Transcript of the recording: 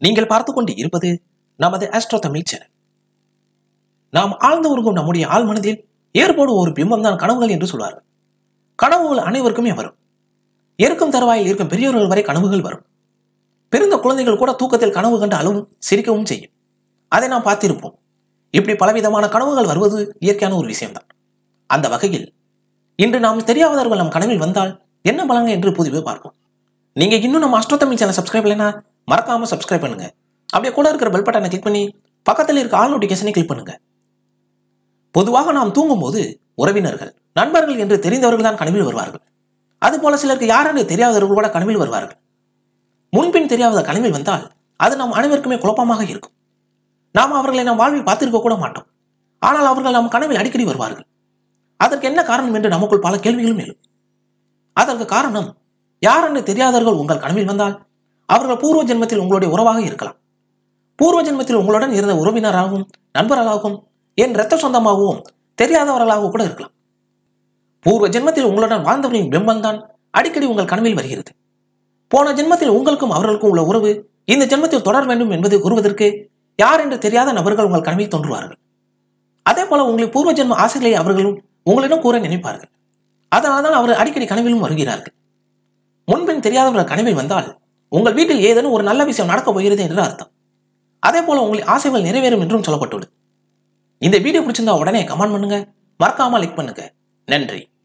நீங்கள் பார்த்து கொண்டு இருப்பது நமது ஆஸ்ட்ரோ தமிழ் சேனல் நாம் ஆழ்ந்து உருகும் நம்முடைய ஆள் மனதில் ஏற்போடு ஒரு பிம்பம் தான் கனவுகள் என்று சொல்வார்கள் கனவுகள் அனைவருக்குமே வரும் இருக்கும் தருவாயில் இருக்கும் பெரியவர்கள் வரை கனவுகள் வரும் பிறந்த குழந்தைகள் கூட தூக்கத்தில் கனவு கண்டு அளவும் சிரிக்கவும் செய்யும் அதை நாம் பார்த்திருப்போம் இப்படி பலவிதமான கனவுகள் வருவது இயற்கையான ஒரு விஷயம்தான் அந்த வகையில் இன்று நாம் தெரியாதவர்கள் நம் கனவில் வந்தால் என்ன பலங்க என்று புதிவே பார்ப்போம் நீங்க இன்னும் நம்ம அஷ்டோ தமிழ் சேனல் சப்ஸ்கிரைப் இல்லைன்னா மறக்காம சப்ஸ்கிரைப் பண்ணுங்க அப்படியே கூட இருக்கிற பெல் பட்டனை கிளிக் பண்ணி பக்கத்தில் இருக்க ஆல் நோட்டிஃபிகேஷனை கிளிக் பண்ணுங்க பொதுவாக நாம் தூங்கும்போது உறவினர்கள் நண்பர்கள் என்று தெரிந்தவர்கள் தான் கனவில் வருவார்கள் அதுபோல சிலருக்கு யாரென்று தெரியாதவர்கள் கூட கனவில் வருவார்கள் முன்பின் தெரியாத கனவில் வந்தால் அது நம் அனைவருக்குமே குழப்பமாக இருக்கும் நாம் அவர்களை நம் வாழ்வில் பார்த்திருக்க கூட மாட்டோம் ஆனால் அவர்கள் நம் கனவில் அடிக்கடி வருவார்கள் அதற்கு என்ன காரணம் என்று நமக்குள் பல கேள்விகளும் எழும் அதற்கு காரணம் யாரென்று தெரியாதவர்கள் உங்கள் கனவில் வந்தால் அவர்கள் பூர்வ ஜென்மத்தில் உங்களுடைய உறவாக இருக்கலாம் பூர்வ ஜென்மத்தில் உங்களுடன் இருந்த உறவினராகவும் நண்பர்களாகவும் என் இரத்த சொந்தமாகவும் தெரியாதவர்களாகவும் கூட இருக்கலாம் பூர்வ ஜென்மத்தில் உங்களுடன் வாழ்ந்தவரின் பிம்பம்தான் அடிக்கடி உங்கள் கனவில் வருகிறது போன ஜென்மத்தில் உங்களுக்கும் அவர்களுக்கும் உள்ள உறவு இந்த ஜென்மத்தில் தொடர வேண்டும் என்பதை கூறுவதற்கு யார் என்று தெரியாத நபர்கள் உங்கள் கனவில் தோன்றுவார்கள் அதே போல உங்களை பூர்வ ஜென்ம ஆசைகளை அவர்களும் உங்களிடம் கூற நினைப்பார்கள் அதனால்தான் அவர் அடிக்கடி கனவிலும் வருகிறார்கள் முன்பின் தெரியாதவர்கள் கனவில் வந்தால் உங்கள் வீட்டில் ஏதேனும் ஒரு நல்ல விஷயம் நடக்கப் போகிறது என்று அர்த்தம் அதே போல உங்கள் ஆசைகள் நிறைவேறும் என்றும் சொல்லப்பட்டுள்ளது இந்த வீடியோ பிடிச்சிருந்தா உடனே கமெண்ட் பண்ணுங்க மறக்காம லைக் பண்ணுங்க நன்றி